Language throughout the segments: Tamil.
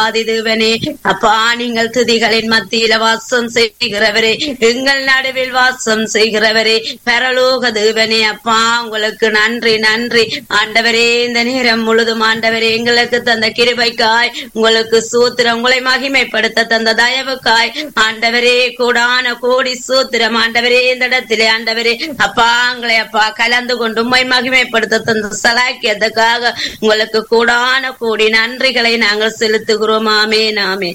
தேவாதி தேவனே அப்பா நீங்கள் துதிகளின் மத்தியில வாசம் செய்கிறவரே எங்கள் நடுவில் வாசம் செய்கிறவரே பரலோக தேவனே அப்பா உங்களுக்கு நன்றி நன்றி ஆண்டவரே இந்த நேரம் முழுதும் ஆண்டவரே எங்களுக்கு தந்த கிருபைக்காய் உங்களுக்கு சூத்திரம் உங்களை மகிமைப்படுத்த தந்த தயவுக்காய் ஆண்டவரே கூடான கோடி சூத்திரம் ஆண்டவரே இந்த இடத்திலே ஆண்டவரே அப்பா உங்களை அப்பா கலந்து கொண்டு உண்மை மகிமைப்படுத்த தந்த சலாக்கியத்துக்காக உங்களுக்கு கூடான கோடி நன்றிகளை நாங்கள் செலுத்துகிறோம் ஆமே நாமே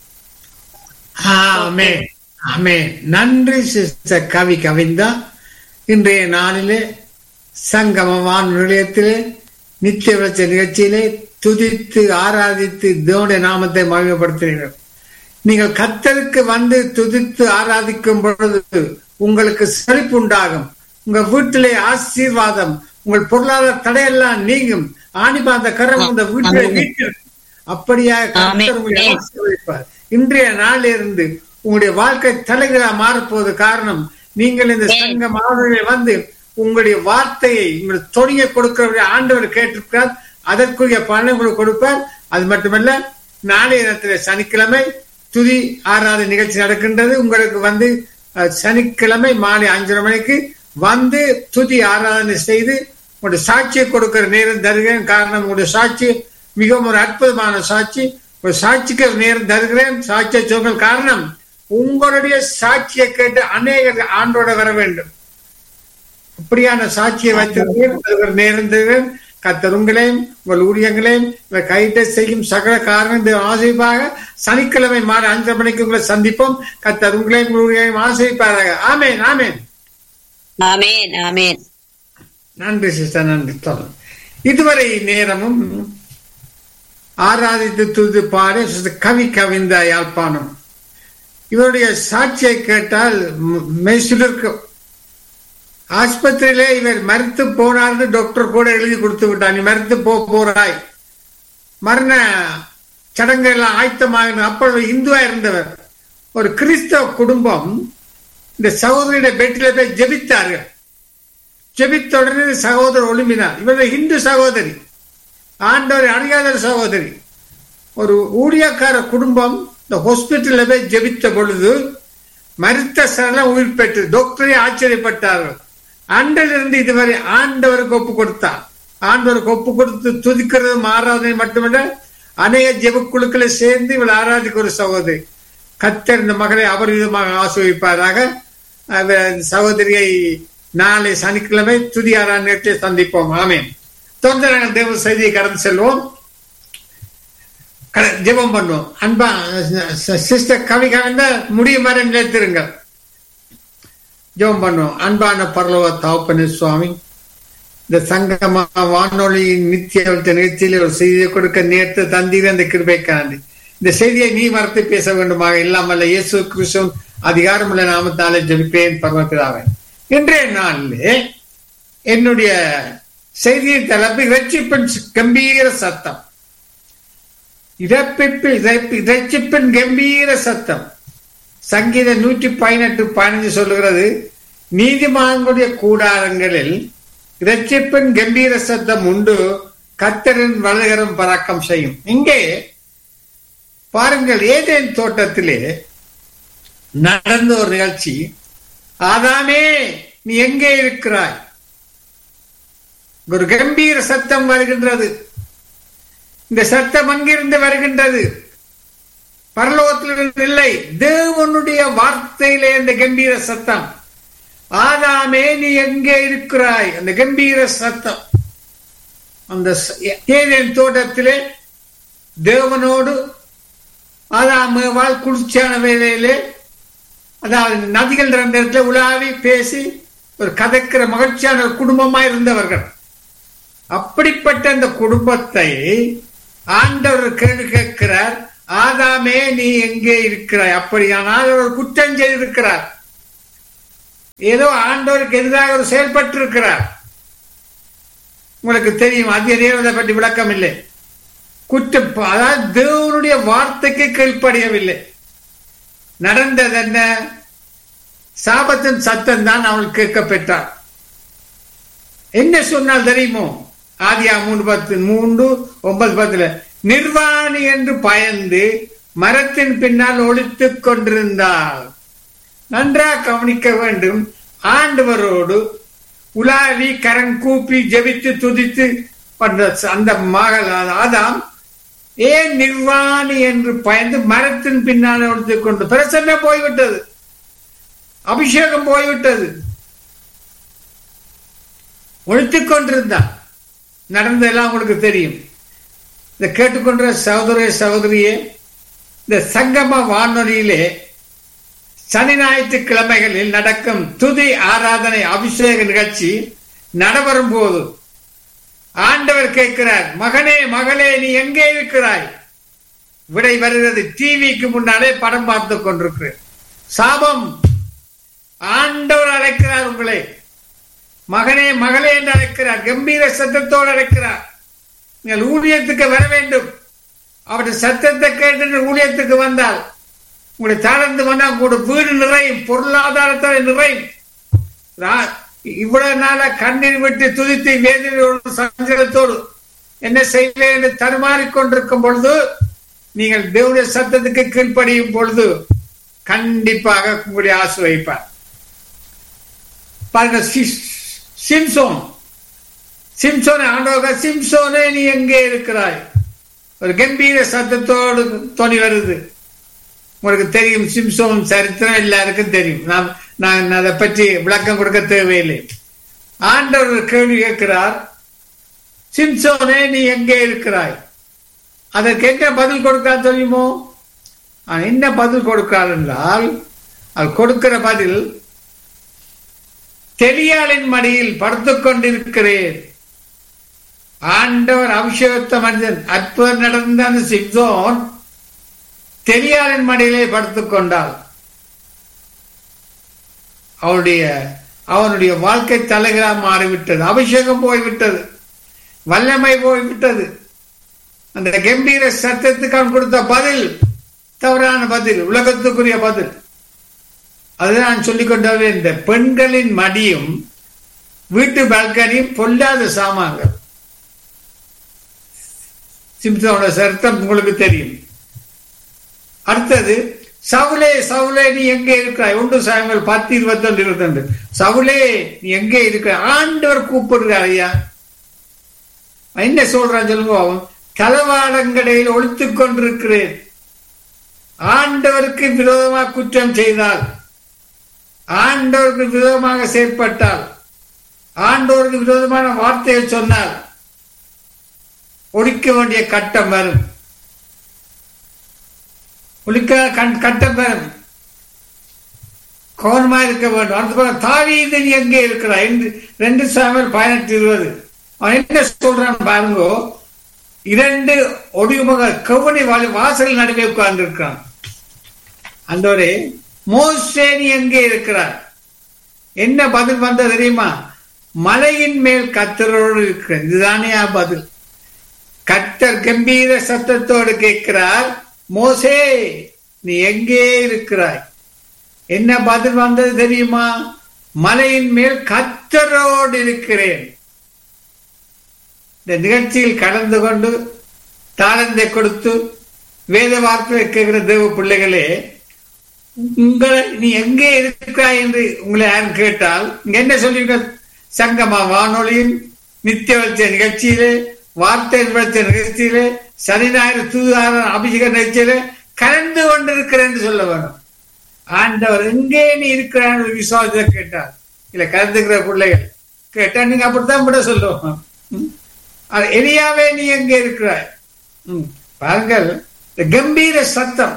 ஆமே ஆமே நன்றி சிஸ்டர் கவி கவிந்தா இன்றைய நாளிலே சங்கமமான நிலையத்திலே நித்திய வச்ச நிகழ்ச்சியிலே துதித்து ஆராதித்து தேவனுடைய நாமத்தை மகிமைப்படுத்தினீர்கள் நீங்கள் கத்தருக்கு வந்து துதித்து ஆராதிக்கும் பொழுது உங்களுக்கு செழிப்பு உண்டாகும் உங்க வீட்டிலே ஆசீர்வாதம் உங்கள் பொருளாதார தடையெல்லாம் நீங்கும் ஆணிபாந்த கரம் உங்க வீட்டிலே வீட்டிற்கு அப்படியா கர்த்தர் உங்களை ஆசீர்வதிப்பார் இன்றைய நாளிலிருந்து உங்களுடைய வாழ்க்கை தலைகளா மாறப்போவது காரணம் நீங்கள் இந்த சங்க மாணவர்களை வந்து உங்களுடைய வார்த்தையை உங்களுடைய தொழிலை கொடுக்கிற ஆண்டவர் கேட்டிருக்கிறார் அதற்குரிய பலனை உங்களுக்கு கொடுப்பார் அது மட்டுமல்ல நாளைய நேரத்தில் சனிக்கிழமை துதி ஆறாவது நிகழ்ச்சி நடக்கின்றது உங்களுக்கு வந்து அஹ், சனிக்கிழமை மாலை அஞ்சரை மணிக்கு வந்து துதி ஆராதனை செய்து உங்களுடைய சாட்சியை கொடுக்கிற நேரம் தருகிறேன் காரணம் உங்களுடைய சாட்சி மிகவும் ஒரு அற்புதமான சாட்சி ஒரு சாட்சிக்கு ஒரு நேரம் தருகிறேன் சாட்சியை சொல்கள் காரணம் உங்களுடைய சாட்சியை கேட்டு அநேகர் ஆண்டோட வர வேண்டும் அப்படியான சாட்சியை வைத்திருக்கிறேன் அது ஒரு நேரம் தருகிறேன் கத்தர் உங்களையும் உங்கள் ஊழியங்களையும் உங்கள் கையிட்ட செய்யும் சகல காரணம் இந்த ஆசைப்பாக சனிக்கிழமை மாலை அஞ்சரை மணிக்கு உங்களை சந்திப்போம் கத்தர் உங்களையும் உங்கள் ஊழியங்களையும் ஆசைப்பாராக ஆமேன் ஆமேன் ஆமேன் ஆமேன் நன்றி சிஸ்டர் நன்றி தொடரும் இதுவரை நேரமும் ஆராதித்து துது பாடி சிஸ்டர் கவி கவிந்த யாழ்ப்பாணம் இவருடைய சாட்சியை கேட்டால் ம- மெய்சிலிருக்கும் ஆஸ்பத்திரியிலே இவர் மறுத்து போனார்னு டாக்டர் கூட எழுதி கொடுத்து விட்டார் நீ மறுத்து போ போறாய் மரண சடங்கு எல்லாம் ஆயத்தமாக அப்பொழுது இந்துவா இருந்தவர் ஒரு கிறிஸ்தவ குடும்பம் இந்த சகோதரியுடைய பெட்டில போய் ஜெபித்தார்கள் ஜெபித்த உடனே இந்த சகோதரர் ஒளிம்பினார் இவருடைய இந்து சகோதரி ஆண்டவர் அறியாத சகோதரி ஒரு ஊழியக்கார குடும்பம் இந்த ஹாஸ்பிட்டல்ல போய் ஜெபித்த பொழுது மருத்த சரணம் உயிர் பெற்று டாக்டரே ஆச்சரியப்பட்டார்கள் அன்றிலிருந்து இதுவரை ஆண்டவருக்கு ஒப்பு கொடுத்தார் ஆண்டவருக்கு ஒப்பு கொடுத்து துதிக்கிறது ஆராதனை மட்டுமல்ல அநேக ஜெபக்குழுக்களை சேர்ந்து இவள் ஆராதிக்க ஒரு சகோதரி கத்தர் இந்த மகளை அபரிதமாக ஆசிர்வதிப்பாராக அவர் இந்த சகோதரியை நாளை சனிக்கிழமை துதி ஆராதனை சந்திப்போம் ஆமென் தொடர்ந்து நாங்கள் தேவ செய்தியை கடந்து செல்வோம் கட- ஜெபம் பண்ணுவோம் அன்பா சிஸ்டர் கவி கவிந்த முடியும் வரை நிலைத்திருங்கள் ஜெபம் பண்ணுவோம் அன்பான பரலோக தாப்பனு சுவாமி இந்த சங்கமா வானொலியின் நித்திய நிகழ்ச்சியில் ஒரு செய்தியை கொடுக்க நேர்த்து தந்தீர் அந்த கிருபைக்காண்டி இந்த செய்தியை நீ மறத்து பேச வேண்டுமாக இல்லாமல் இயேசு கிறிஸ்து அதிகாரமுள்ள நாமத்தாலே ஜெபிப்பேன் பரமபிதாவே இன்றைய நாளிலே என்னுடைய செய்தியின் தலைப்பு இரட்சிப்பின் கம்பீர சத்தம் இறப்பிப்பு இறப்பு- இரட்சிப்பின் கம்பீர சத்தம் சங்கீத நூற்றி பதினெட்டு பதினஞ்சு சொல்லுகிறது நீதிமான்களுடைய கூடாரங்களில் இரட்சிப்பின் கம்பீர சத்தம் உண்டு கத்தரின் வலகரம் பறக்கம் செய்யும் இங்கே பாருங்கள் ஏதேன் தோட்டத்திலே நடந்த ஒரு நிகழ்ச்சி ஆதாமே நீ எங்கே இருக்கிறாய் ஒரு கம்பீர சத்தம் வருகின்றது இந்த சத்தம் அங்கிருந்து வருகின்றது பரலோகத்திலிருந்து இல்லை தேவனுடைய வார்த்தையிலே அந்த கம்பீர சத்தம் ஆதாமே நீ எங்கே இருக்கிறாய் அந்த கம்பீர சத்தம் அந்த ச- ஏதேன் தோட்டத்திலே தேவனோடு ஆதாமேவால் குளிர்ச்சியான வேலையிலே அதாவது நதிகள் ரெண்டு இடத்துல உலாவி பேசி ஒரு கதைக்கிற மகிழ்ச்சியான ஒரு குடும்பமா இருந்தவர்கள் அப்படிப்பட்ட அந்த குடும்பத்தை ஆண்டவர் கேள்வி கேட்கிறார் ஆதாமே நீ எங்கே இருக்கிறாய் அப்படியானால் அவர் குற்றம் செய்திருக்கிறார் ஏதோ ஆண்டவருக்கு எதிராக ஒரு செயல்பட்டு இருக்கிறார் உங்களுக்கு தெரியும் அதிக நேரம் அதை பற்றி விளக்கம் இல்லை குற்றம் அதாவது தேவனுடைய வார்த்தைக்கு கீழ்ப்படியவில்லை நடந்தது என்ன சாபத்தின் சத்தம் தான் அவள் கேட்க பெற்றார் என்ன சொன்னால் தெரியுமோ ஆதியா மூணு பத்து மூன்று ஒன்பது பத்துல நிர்வாணி என்று பயந்து மரத்தின் பின்னால் ஒளித்துக் கொண்டிருந்தாள் நன்றாக கவனிக்க வேண்டும் ஆண்டவரோடு உலாவி கரம் கூப்பி ஜெபித்து துதித்து பண்ற அந்த மகள் ஆதாம் ஏன் நிர்வாணி என்று பயந்து மரத்தின் பின்னால் ஒழித்துக் கொண்டு பிரசன்ன போய்விட்டது அபிஷேகம் போய்விட்டது ஒழித்துக் கொண்டிருந்தான் நடந்ததெல்லாம் உங்களுக்கு தெரியும் இந்த கேட்டுக்கொண்ட சகோதர சகோதரியே இந்த சங்கம வானொலியிலே சனி ஞாயிற்றுக்கிழமைகளில் நடக்கும் துதி ஆராதனை அபிஷேக நிகழ்ச்சி நடைபெறும் போது ஆண்டவர் கேட்கிறார் மகனே மகளே நீ எங்கே இருக்கிறாய் விடை வருகிறது டிவிக்கு முன்னாலே படம் பார்த்து கொண்டிருக்கிறேன் சாபம் ஆண்டவர் அழைக்கிறார் உங்களை மகனே மகளே என்று அழைக்கிறார் கம்பீர சத்தத்தோடு அழைக்கிறார் நீங்கள் ஊழியத்துக்கு வர வேண்டும் அவருடைய சத்தத்தை கேட்டு ஊழியத்துக்கு வந்தால் உங்களுடைய தாழ்ந்து வந்தா உங்களுடைய வீடு நிறையும் பொருளாதாரத்தால் நிறையும் இவ்வளவு நாள கண்ணீர் விட்டு துதித்து வேதனையோடு சஞ்சலத்தோடு என்ன செய்வேன் என்று தருமாறிக் கொண்டிருக்கும் பொழுது நீங்கள் தேவனுடைய சத்தத்துக்கு கீழ்ப்படியும் பொழுது கண்டிப்பாக உங்களுடைய ஆசை வைப்பார் பாருங்க சிம்சோன் சிம்சோனை ஆண்டவக சிம்சோனே நீ எங்கே இருக்கிறாய் ஒரு கம்பீர சத்தத்தோடு தோணி வருது உங்களுக்கு தெரியும் சிம்சோன் சரித்திரம் எல்லாருக்கும் தெரியும் நான் நான் அதை பற்றி விளக்கம் கொடுக்க தேவையில்லை ஆண்டவர் கேள்வி கேட்கிறார் சிம்சோனே நீ எங்கே இருக்கிறாய் அதற்கு என்ன பதில் கொடுக்கா தெரியுமோ என்ன பதில் கொடுக்கிறார் என்றால் அது கொடுக்கிற பதில் தெளியாளின் மடியில் படுத்துக் கொண்டிருக்கிறேன் ஆண்டவர் அபிஷேகத்த மனிதன் அற்புதம் நடந்த அந்த சிம்சோன் தெளியாளின் மடியிலே படுத்துக் கொண்டாள் அவனுடைய அவனுடைய வாழ்க்கை தலைகளா மாறிவிட்டது அபிஷேகம் போய்விட்டது வல்லமை போய்விட்டது அந்த கம்பீர சத்தத்துக்கு அவன் கொடுத்த பதில் தவறான பதில் உலகத்துக்குரிய பதில் அதுதான் நான் சொல்லிக் கொண்டவே இந்த பெண்களின் மடியும் வீட்டு பால்கனியும் பொல்லாத சாமான்கள் சிம்சனோட சரித்திரம் உங்களுக்கு தெரியும் அடுத்தது சவுலே சவுலே நீ எங்கே இருக்கிறாய் ஒன்று சாயங்கள் பத்து இருபத்தி ஒன்று இருபத்தி ரெண்டு சவுலே நீ எங்கே இருக்கிற ஆண்டவர் கூப்பிடுறார் ஐயா என்ன சொல்றான் சொல்லுங்க அவன் தளவாடங்கடையில் ஒழித்துக் கொண்டிருக்கிறேன் ஆண்டவருக்கு விரோதமாக குற்றம் செய்தால் ஆண்டவருக்கு விரோதமாக செயற்பட்டால் ஆண்டவருக்கு விரோதமான வார்த்தையை சொன்னால் ஒழிக்க வேண்டிய கட்டம் வரும் ஒழிக்க கட்டம் வரும் கவனமா இருக்க வேண்டும் அடுத்த தாவீது நீ எங்கே இருக்கிறாய் ரெண்டு சாமல் பதினெட்டு இருபது அவன் என்ன சொல்றான் பாருங்க இரண்டு ஒடிமுக கவுனி வாசல் நடுவே உட்கார்ந்து இருக்கான் அந்தவரே மோசேனி எங்கே இருக்கிறார் என்ன பதில் வந்த தெரியுமா மலையின் மேல் கத்தரோடு இருக்கிற இதுதானே பதில் கத்தர் கம்பீர சத்தத்தோடு கேட்கிறார் மோசே நீ எங்கே இருக்கிறாய் என்ன பதில் வந்தது தெரியுமா மலையின் மேல் கத்தரோடு இருக்கிறேன் இந்த நிகழ்ச்சியில் கலந்து கொண்டு தாளந்தை கொடுத்து வேத வார்த்தை கேட்கிற தேவ பிள்ளைகளே உங்களை நீ எங்கே இருக்கிறாய் என்று உங்களை யாரும் கேட்டால் இங்க என்ன சொல்லிருக்க சங்கமா வானொலியின் நித்திய வச்ச நிகழ்ச்சியிலே வார்த்தை வச்ச நிகழ்ச்சியிலே சனி ஞாயிறு தூதார அபிஷேக நிகழ்ச்சியிலே கலந்து கொண்டிருக்கிறேன் என்று சொல்ல வேண்டும் ஆண்டவர் எங்கே நீ இருக்கிறான் விசுவாசத்தை கேட்டார் இல்ல கலந்துக்கிற பிள்ளைகள் கேட்டா நீங்க அப்படித்தான் விட சொல்லுவோம் எலியாவே நீ எங்கே இருக்கிறாய் பாருங்கள் கம்பீர சத்தம்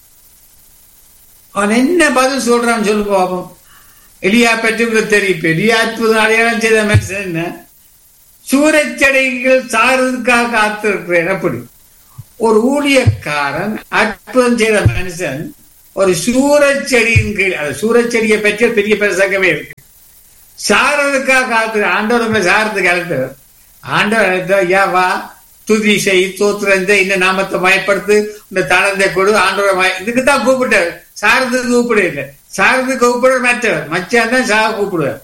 அவன் என்ன பதில் சொல்றான் சொல்லு பாப்போம் எலியா பற்றி தெரியும் எலியா அற்புதம் அடையாளம் செய்த மனுஷன் என்ன சூரச்சடைகள் சாகிறதுக்காக காத்திருக்கிறேன் அப்படி ஒரு ஊழியக்காரன் அற்புதம் செய்த மனுஷன் ஒரு சூரச்செடியின் கீழ் அது சூரச்செடியை பற்றி பெரிய பெருசாகவே இருக்கு சாகிறதுக்காக காத்து ஆண்டவர் சாரத்துக்கு அழைத்தவர் ஆண்டவர் அழைத்த ஐயா வா துதி செய் தோத்துறந்த இந்த நாமத்தை மயப்படுத்து இந்த தனத்தை கொடு ஆண்டவரை இதுக்கு தான் கூப்பிட்டார் சாரத்துக்கு கூப்பிட இல்லை சாரத்துக்கு கூப்பிட மற்றவர் மச்சான் தான் சாக கூப்பிடுவார்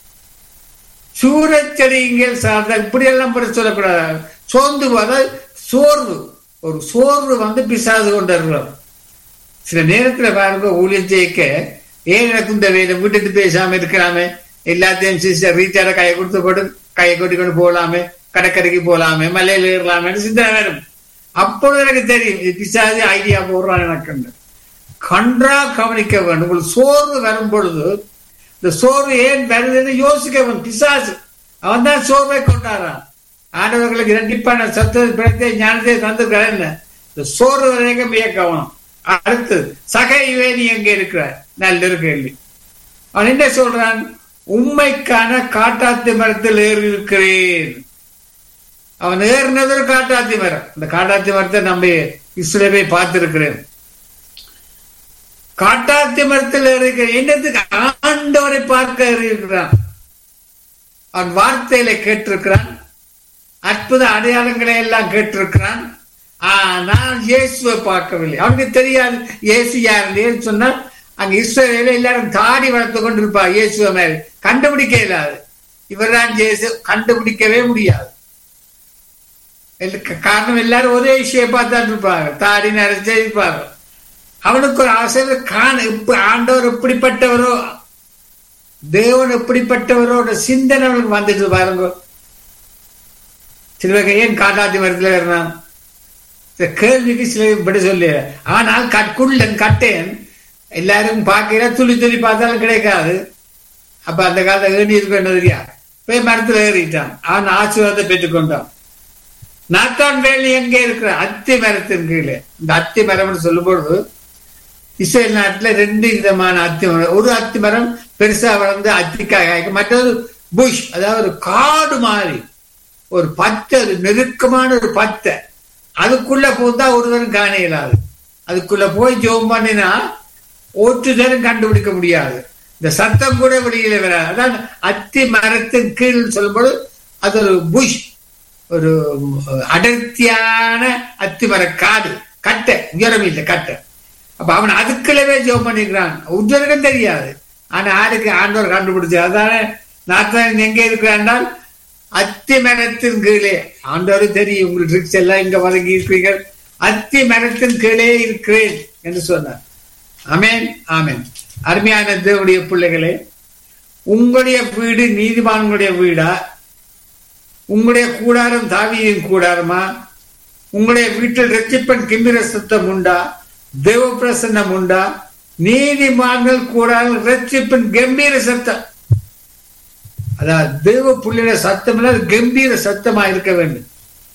சூரச்செடிங்கள் சார்ந்த இப்படி எல்லாம் படி சொல்லக்கூடாது சோர்ந்து அதாவது சோர்வு ஒரு சோர்வு வந்து பிசாது கொண்டு இருக்கிறோம் சில நேரத்துல பாருங்க ஊழியம் ஜெயிக்க ஏன் எனக்கு இந்த வேலை விட்டுட்டு பேசாம இருக்கலாமே எல்லாத்தையும் சிஸ்டர் ரீச்சார கையை கொடுத்து கொடு கையை கொட்டி கொண்டு போகலாமே கடற்கரைக்கு போகலாமே மலையில ஏறலாமே சிந்தனை வரும் அப்பொழுது எனக்கு தெரியும் இது பிசாது ஐடியா போடுறான் எனக்கு கன்றா கவனிக்க வேண்டும் உங்களுக்கு சோர்வு வரும் பொழுது இந்த சோர்வு ஏன் வருதுன்னு யோசிக்க வேண்டும் பிசாசு அவன் தான் சோர்வை கொண்டாடுறான் ஆண்டவர்களுக்கு இரண்டிப்பான சத்த பிறத்தை ஞானத்தை தந்திருக்கிறார் என்ன இந்த சோர்வு வரைக்கும் மிக கவனம் அடுத்து சகை வேணி எங்க இருக்கிறார் நல்ல கேள்வி அவன் என்ன சொல்றான் உண்மைக்கான காட்டாத்தி மரத்தில் ஏறி இருக்கிறேன் அவன் ஏறினது ஒரு காட்டாத்தி மரம் இந்த காட்டாத்தி மரத்தை நம்ம இஸ்ரேவை பார்த்திருக்கிறேன் காட்டாத்தி மரத்தில் இருக்கிற என்னத்துக்கு ஆண்டவரை பார்க்க இருக்கிறான் அவன் வார்த்தையில கேட்டிருக்கிறான் அற்புத அடையாளங்களை எல்லாம் கேட்டிருக்கிறான் நான் இயேசுவை பார்க்கவில்லை அவனுக்கு தெரியாது இயேசு யார் சொன்னா அங்க இஸ்ரேல எல்லாரும் தாடி வளர்த்து கொண்டிருப்பா இயேசுவ மேல கண்டுபிடிக்க இல்லாது இவர்தான் இயேசு கண்டுபிடிக்கவே முடியாது காரணம் எல்லாரும் ஒரே விஷயம் பார்த்தான் இருப்பாங்க தாடி நிறைச்சே இருப்பாங்க அவனுக்கு ஒரு ஆசை காண இப்ப ஆண்டவர் எப்படிப்பட்டவரோ தேவன் எப்படிப்பட்டவரோ சிந்தனை அவனுக்கு வந்துட்டு பாருங்க சில பேர் ஏன் காட்டாத்தி மரத்தில் ஏறினான் கேள்விக்கு சில இப்படி சொல்லி ஆனால் கட்குள்ளன் கட்டேன் எல்லாரும் பார்க்கிற துளி துளி பார்த்தாலும் கிடைக்காது அப்ப அந்த காலத்தை ஏறி இருக்க தெரியா போய் மரத்துல ஏறிட்டான் அவன் ஆசீர்வாதத்தை பெற்றுக்கொண்டான் நாத்தான் வேலி எங்கே இருக்கிற அத்தி மரத்தின் கீழே இந்த அத்தி மரம்னு சொல்லும் பொழுது இஸ்ரேல் நாட்டுல ரெண்டு விதமான அத்தி மரம் ஒரு அத்தி மரம் பெருசா வளர்ந்து அத்திக்காய் மற்றது புஷ் அதாவது ஒரு காடு மாதிரி ஒரு பத்தை ஒரு நெருக்கமான ஒரு பத்தை அதுக்குள்ள போந்தா ஒருவரும் காண இயலாது அதுக்குள்ள போய் ஜோம் பண்ணினா ஒற்றுதரும் கண்டுபிடிக்க முடியாது இந்த சத்தம் கூட வெளியில வராது அதான் அத்தி மரத்தின் கீழ் சொல்லும்போது அது ஒரு புஷ் ஒரு அடர்த்தியான அத்தி மர காடு கட்டை உயரம் இல்லை கட்டை அப்ப அவன் அதுக்குள்ளவே ஜோம் பண்ணிக்கிறான் உஜ்வருக்கும் தெரியாது ஆனா யாருக்கு ஆண்டவர் கண்டுபிடிச்சு அதான நாத்தான் எங்க இருக்கிறான் அத்தி மரத்தின் கீழே ஆண்டவரு தெரியும் உங்களுக்கு ட்ரிக்ஸ் எல்லாம் இங்க வழங்கி இருக்கிறீர்கள் அத்தி மரத்தின் கீழே இருக்கிறேன் என்று சொன்னார் அமேன் ஆமேன் அருமையான தேவனுடைய பிள்ளைகளே உங்களுடைய வீடு நீதிமான்களுடைய வீடா உங்களுடைய கூடாரம் தாவியின் கூடாரமா உங்களுடைய வீட்டில் ரச்சிப்பன் கிம்பிர சத்தம் உண்டா தேவ பிரசன்னம் உண்டா நீதிமான்கள் கூடாரம் ரச்சிப்பன் கம்பீர சத்தம் அதாவது தேவ புள்ளியோட சத்தம் இல்ல கம்பீர சத்தமா இருக்க வேண்டும்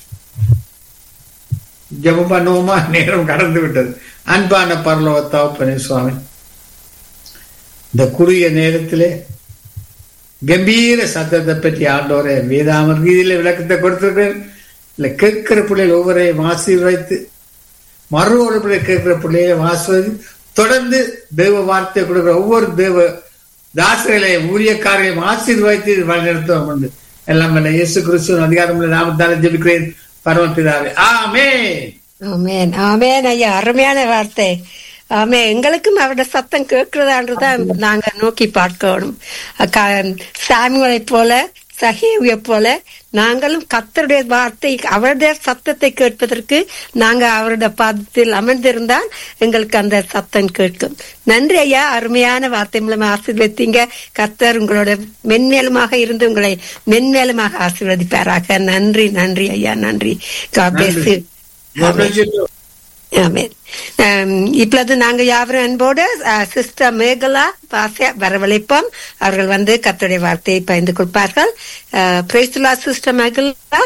ஜபம் பண்ணுவோமா நேரம் கடந்து விட்டது அன்பான பரலோகத்தாப்பனே சுவாமி இந்த குறுகிய நேரத்திலே கம்பீர சத்தத்தை பற்றி ஆண்டோரே வேதாமர் ரீதியில விளக்கத்தை கொடுத்திருக்கிறேன் இல்ல கேட்கிற பிள்ளைகள் ஒவ்வொரையும் ஆசீர்வதித்து மறு ஒரு பிள்ளை கேட்கிற பிள்ளைகளை ஆசீர்வதி தொடர்ந்து தெய்வ வார்த்தை கொடுக்கிற ஒவ்வொரு தெய்வ தாசர்களை ஊழியக்காரர்களையும் ஆசீர்வதித்து வழிநடத்துவோம் உண்டு எல்லாம் வல்ல இயேசு கிறிஸ்துவின் அதிகாரம் நாமத்தால ஜெபிக்கிறேன் பரமபிதாவே ஆமே ஆமேன் ஆமேன் ஐயா அருமையான வார்த்தை ஆமே எங்களுக்கும் அவரோட சத்தம் கேட்கிறதான்றதான் நாங்க நோக்கி பார்க்கணும் சாமிகளை போல சஹேவிய போல நாங்களும் கத்தருடைய வார்த்தை அவருடைய சத்தத்தை கேட்பதற்கு நாங்க அவருடைய பாதத்தில் அமர்ந்திருந்தால் எங்களுக்கு அந்த சத்தம் கேட்கும் நன்றி ஐயா அருமையான வார்த்தை மூலமா ஆசீர்வதித்தீங்க கத்தர் உங்களோட மென்மேலுமாக இருந்து உங்களை மென்மேலுமாக ஆசீர்வதிப்பாராக நன்றி நன்றி ஐயா நன்றி காபேசு ஆமேன் இப்பொழுது நாங்க யாவரும் அன்போடு சிஸ்டர் மேகலா பாச வரவழைப்போம் அவர்கள் வந்து கத்துடைய வார்த்தையை பயந்து கொடுப்பார்கள் பிரைஸ்லா சிஸ்டர் மேகலா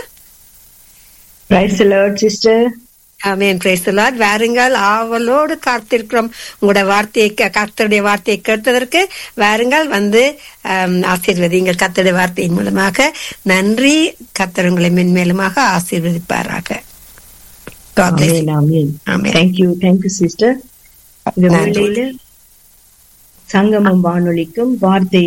சிஸ்டர் ஆமேன் பிரைஸ்லாட் வாருங்கள் ஆவலோடு காத்திருக்கிறோம் உங்களோட வார்த்தையை கத்தருடைய வார்த்தையை கேட்டதற்கு வாருங்கள் வந்து ஆசீர்வதிங்கள் கத்தருடைய வார்த்தையின் மூலமாக நன்றி கத்தர் உங்களை மென்மேலுமாக ஆசீர்வதிப்பாராக தேங்க்யூ தேங்க்யூ சிஸ்டர் இந்த வேளையில சங்கமம் வானொலிக்கும் வார்த்தை